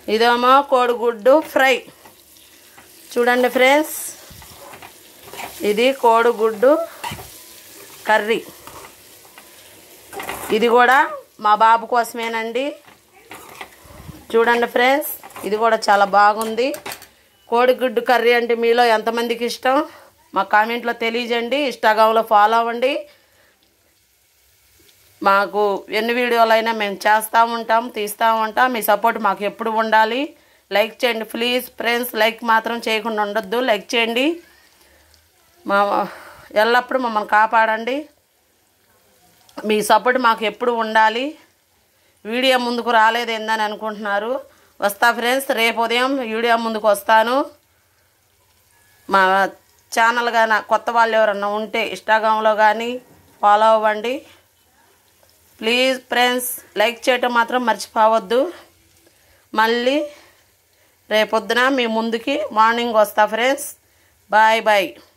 ఇదేమో కోడిగుడ్డు ఫ్రై చూడండి ఫ్రెండ్స్ ఇది కోడిగుడ్డు కర్రీ ఇది కూడా మా బాబు కోసమేనండి చూడండి ఫ్రెండ్స్ ఇది కూడా చాలా బాగుంది కోడిగుడ్డు కర్రీ అంటే మీలో ఎంతమందికి ఇష్టం మా కామెంట్లో తెలియజేయండి ఇన్స్టాగ్రామ్లో ఫాలో అవ్వండి మాకు ఎన్ని వీడియోలు అయినా మేము చేస్తూ ఉంటాం తీస్తూ ఉంటాం మీ సపోర్ట్ మాకు ఎప్పుడు ఉండాలి లైక్ చేయండి ప్లీజ్ ఫ్రెండ్స్ లైక్ మాత్రం చేయకుండా ఉండొద్దు లైక్ చేయండి మా ఎల్లప్పుడూ మమ్మల్ని కాపాడండి మీ సపోర్ట్ మాకు ఎప్పుడు ఉండాలి వీడియో ముందుకు రాలేదు ఏందని అనుకుంటున్నారు వస్తా ఫ్రెండ్స్ రేపు ఉదయం వీడియో ముందుకు వస్తాను మా ఛానల్ కానీ కొత్త వాళ్ళు ఎవరన్నా ఉంటే ఇన్స్టాగ్రామ్లో కానీ ఫాలో అవ్వండి ప్లీజ్ ఫ్రెండ్స్ లైక్ చేయటం మాత్రం మర్చిపోవద్దు మళ్ళీ రేపొద్దున మీ ముందుకి మార్నింగ్ వస్తా ఫ్రెండ్స్ బాయ్ బాయ్